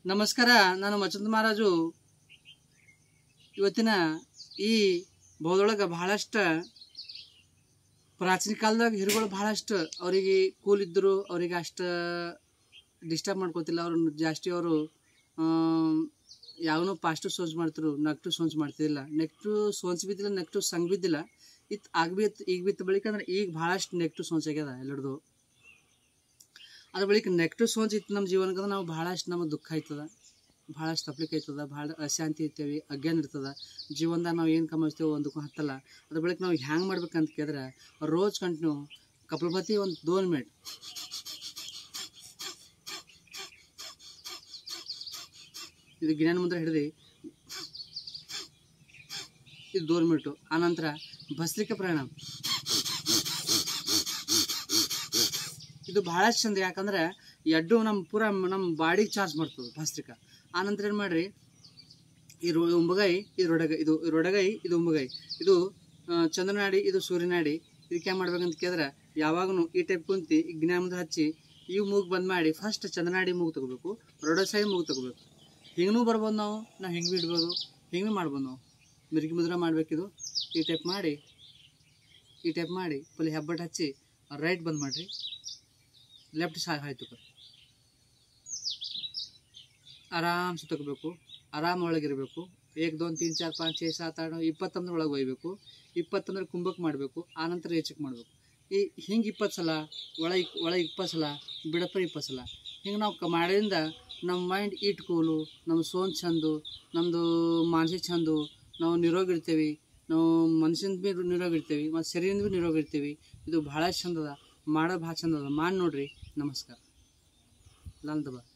ನಮಸ್ಕಾರ ನಾನು ಮಚಂದ ಮಹಾರಾಜು ಇವತ್ತಿನ ಈ ಬಹುದೊಳಗೆ ಬಹಳಷ್ಟು ಪ್ರಾಚೀನ ಕಾಲದಾಗ ಹಿರುಗಳು ಬಹಳಷ್ಟು ಅವರಿಗೆ ಕೂಲ್ ಇದ್ದರು ಅವರಿಗೆ ಅಷ್ಟು ಡಿಸ್ಟರ್ಬ್ ಮಾಡ್ಕೋತಿಲ್ಲ ಅವ್ರು ಜಾಸ್ತಿ ಅವರು ಯಾವನೋ ಪಾಸ್ಟು ಸೋನ್ಸ್ ಮಾಡ್ತಿರು ನಕ್ಟು ಸೋನ್ಸ್ ಮಾಡ್ತಿದ್ದಿಲ್ಲ ನೆಕ್ಟು ಸೋನ್ಸ್ ಬಿದ್ದಿಲ್ಲ ನೆಕ್ಟು ಸಂಗ್ ಬಿದ್ದಿಲ್ಲ ಇತ್ತು ಆಗ ಬಿತ್ತು ಈಗ ಬಿತ್ತು ಬಳಿಕ ಅಂದ್ರೆ ಈಗ ಭಾಳಷ್ಟು ನೆಕ್ಟು ಸೋನ್ಸ್ ಆಗ್ಯದ ಎಲ್ಲರದು ಅದ್ರ ಬಳಿಕ ನೆಕ್ಟು ಸೋನ್ಸ್ ಇತ್ತು ನಮ್ಮ ಜೀವನಕ್ಕೆ ನಾವು ಭಾಳಷ್ಟು ನಮಗೆ ದುಃಖ ಆಯ್ತದ ಭಾಳಷ್ಟು ತಪ್ಲಿಕ್ಕೆ ಆಯ್ತದ ಭಾಳ ಅಶಾಂತಿ ಇರ್ತೇವೆ ಅಜ್ಞಾನ ಇರ್ತದ ಜೀವನದಾಗ ನಾವು ಏನು ಕಮಾಯಿಸ್ತೇವೆ ಒಂದಕ್ಕೂ ಹತ್ತಲ್ಲ ಅದ್ರ ಬಳಿಕ ನಾವು ಹ್ಯಾಂಗೆ ಮಾಡ್ಬೇಕಂತ ಕೇಳಿದ್ರೆ ರೋಜ್ ಕಂಟಿನ್ಯೂ ಕಪಲ್ಪತಿ ಒಂದು ದೋನ್ ಮಿನಿಟ್ ಇದು ಗಿಣ್ಯಾನ ಮುಂದೆ ಹಿಡಿದು ಇದು ದೋನ್ ಮಿನಿಟು ಆನಂತರ ಭಸ್ಲಿಕೆ ಪ್ರಾಣಾಯಾಮ ಇದು ಭಾಳಷ್ಟು ಚಂದ ಯಾಕಂದ್ರೆ ಎಡ್ಡು ನಮ್ಮ ಪೂರ ನಮ್ಮ ಬಾಡಿಗೆ ಚಾರ್ಜ್ ಮಾಡ್ತದೆ ಭಸ್ತ್ರಿಕ ಆನಂತರ ಏನು ಮಾಡ್ರಿ ಈ ರೋ ಉಂಬಗೈ ಇದು ರೊಡಗೈ ಇದು ರೊಡಗೈ ಇದು ಉಂಬಗೈ ಇದು ಆ, ಚಂದ್ರನಾಡಿ ಇದು ಸೂರ್ಯನಾಡಿ ಇದಕ್ಕೆ ಏನು ಮಾಡ್ಬೇಕಂತ ಕೇಳಿದ್ರೆ ಯಾವಾಗೂ ಈ ಟೈಪ್ ಕುಂತಿ ಈ ಜ್ಞಾನ ಮುಂದೆ ಹಚ್ಚಿ ಇವು ಮೂಗು ಬಂದ್ ಮಾಡಿ ಫಸ್ಟ್ ಚಂದ್ರನಾಡಿ ಮೂಗು ತಗೋಬೇಕು ರೊಡ ಸೈಡ್ ಮೂಗು ತಗೋಬೇಕು ಹಿಂಗೂ ಬರ್ಬೋದು ನಾವು ನಾವು ಹಿಂಗೆ ಬಿಡ್ಬೋದು ಹಿಂಗೆ ಮಾಡ್ಬೋದು ನಾವು ಮಿರ್ಗಿ ಮುದ್ರ ಮಾಡ್ಬೇಕಿದು ಈ ಟೈಪ್ ಮಾಡಿ ಈ ಟೈಪ್ ಮಾಡಿ ಫುಲ್ ಹೆಬ್ಬಟ್ಟು ಹಚ್ಚಿ ರೈಟ್ ಬಂದ್ ಮಾಡಿರಿ ಲೆಫ್ಟ್ ಸಾ ಆಯ್ತು ಕರ್ ಆರಾಮ್ಸೆ ತಗೋಬೇಕು ಆರಾಮ್ ಒಳಗಿರಬೇಕು ಏಕ್ ದೋನ್ ತೀನ್ ಚಾರ್ ಪಾಂಚ್ ಛೇ ಸಾತ್ ಆರು ಇಪ್ಪತ್ತೊಂದ್ರ ಒಳಗೆ ಒಯ್ಬೇಕು ಇಪ್ಪತ್ತೊಂದ್ರ ಕುಂಭಕ್ಕೆ ಮಾಡಬೇಕು ಆನಂತರ ಹೆಚ್ಚಕ್ಕೆ ಮಾಡಬೇಕು ಈ ಹಿಂಗೆ ಇಪ್ಪತ್ತು ಸಲ ಒಳಗೆ ಒಳಗೆ ಇಪ್ಪತ್ತು ಸಲ ಬಿಡಪ್ಪ ಇಪ್ಪತ್ತು ಸಲ ಹಿಂಗೆ ನಾವು ಕ ಮಾಡೋದ್ರಿಂದ ನಮ್ಮ ಮೈಂಡ್ ಈಟ್ ಕೂಲು ನಮ್ಮ ಸೋನ್ ಚಂದು ನಮ್ಮದು ಮಾನಸಿಕ ಚಂದು ನಾವು ನಿರೋಗಿರ್ತೀವಿ ನಾವು ಮನುಷ್ಯನ ಭೀ ನಿರೋಗಿರ್ತೀವಿ ಮತ್ತು ಶರೀರದಿಂದ ಭೀ ನಿರೋಗಿರ್ತೀವಿ ಇದು ಭಾಳ ಚಂದ ಅದ ಮಾಡೋದು ಭಾಳ ಚಂದ ಅದ ಮಾಡಿ ನೋಡ್ರಿ ನಮಸ್ಕಾರ ಲಾಲ್ ದಬಾ